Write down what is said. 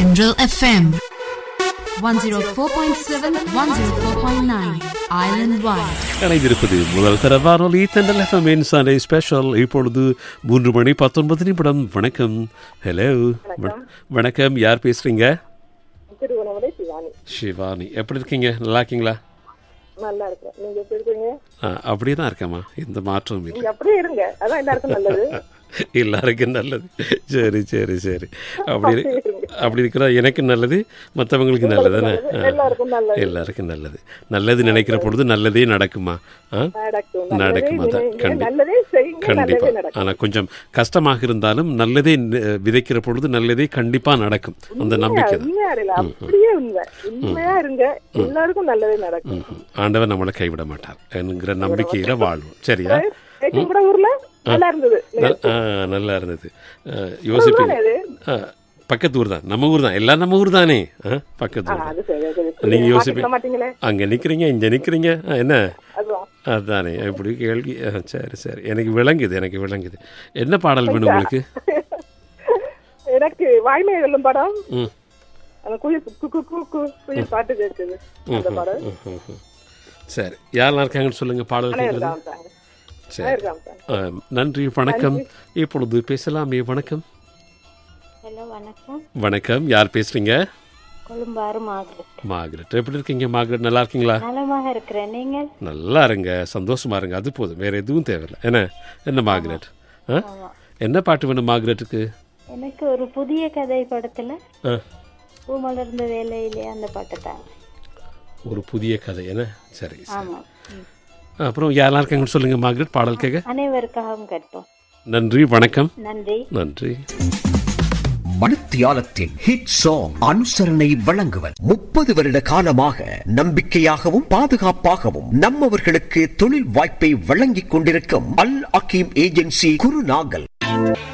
Tendril FM 104.7 104.9 Island Wide இணைந்திருப்பது முதல் தர வானொலி தெண்டல் எஃப்எம் சண்டே ஸ்பெஷல் இப்பொழுது மூன்று மணி பத்தொன்பது நிமிடம் வணக்கம் ஹலோ வணக்கம் யார் பேசுறீங்க திருவண்ணாமலை சிவானி சிவானி எப்படி இருக்கீங்க நல்லா இருக்கீங்களா நல்லா இருக்கிறேன் நீங்க எப்படி இருக்கீங்க ஆ, அப்படியே தான் இருக்கேம்மா எந்த மாற்றமும் இல்லை நீங்க அப்படியே இருங்க அதான் எல்லாருக்கும் நல்லது எல்லாருக்கும் நல்லது சரி சரி சரி அப்படி இரு- அப்படி இருக்கிறா எனக்கு நல்லது மற்றவங்களுக்கு நல்லது தானே ஆ. எல்லாருக்கும் நல்லது எல்லாருக்கும் நல்லது நல்லது நினைக்கிற பொழுது நல்லதே நடக்குமா ஆ நடக்கும் நடக்கும் நல்லதே அதான் நினைங்க, கண்டி நல்லதே செய்யுங்க கண்டிப்பா நல்லதே நடக்கும் ஆனா கொஞ்சம் கஷ்டமாக இருந்தாலும் நல்லதே ந- விதைக்கிற பொழுது நல்லதே கண்டிப்பா நடக்கும் அந்த நம்பிக்கை தான் உண்மையா இருங்க அப்படியே உண்மை உண்மையா இருங்க எல்லாருக்கும் நல்லதே நடக்கும் ம். ஆண்டவர் நம்மளை கைவிட மாட்டார் என்கிற நம்பிக்கையில வாழ்வோம் சரியா நேற்று கூட ஊர்ல நல்லா இருந்தது நல்- ஆ, நல்லா இருந்தது ஆ, யோசிப்பீங்க அது ஆ, பக்கத்து ஊர் தான் நம்ம ஊர் தான் எல்லாம் நம்ம ஊர் தானே ஆ, பக்கத்து ஊர் தான். அது சரி அது சரி. நீங்க மாட்டிக்க யோசிப்பீங்க மாட்டீங்களே அங்க நிக்கிறீங்க இங்க நிக்கிறீங்க ஆ, என்ன அதுதான் அதானே எப்படி கேள்வி ஆ, சரி சரி எனக்கு விளங்குது எனக்கு விளங்குது என்ன பாடல் வேணும் உங்களுக்கு எனக்கு வாய்மை வெல்லும் படம் ம் அந்த குயில் கு கு கு கு குயில் பாட்டு கேட்குது அந்த படம் ம், ம், ம். சரி யாரெல்லாம் இருக்காங்கன்னு சொல்லுங்க பாடல் கேட்குறது இருக்காங்க சரி இருக்காங்க ஆ, நன்றி வணக்கம் இப்பொழுது பேசலாமே வணக்கம் ஹலோ வணக்கம் வணக்கம் யார் பேசுறீங்க கொழும்பாறு மார்கரெட் மார்கரெட் எப்படி இருக்கீங்க மார்கரெட் நல்லா இருக்கீங்களா நலமாக இருக்கிறேன் நீங்கள் நல்லா இருங்க சந்தோஷமா இருங்க அது போதும் வேற எதுவும் தேவையில்லை என்ன என்ன மார்கரெட் ஆ என்ன பாட்டு வேணும் மார்கரெட்டுக்கு எனக்கு ஒரு புதிய கதை படத்துல ஆ பூமலர்ந்த வேலையிலே அந்த பாட்டு தான் ஒரு புதிய கதை என்ன சரி சரி. ஆமாம் ம். அப்புறம் யாரெல்லாம் இருக்காங்கன்னு சொல்லுங்க மார்கரெட் பாடல் கேட்க அனைவருக்காகவும் கேட்போம் நன்றி வணக்கம் நன்றி நன்றி மணித்தியாலத்தின் ஹிட் சாங் அனுசரணை வழங்குவர் முப்பது வருட காலமாக நம்பிக்கையாகவும் பாதுகாப்பாகவும் நம்மவர்களுக்கு தொழில் வாய்ப்பை வழங்கிக் கொண்டிருக்கும் அல் அகீம் ஏஜென்சி குருநாகல்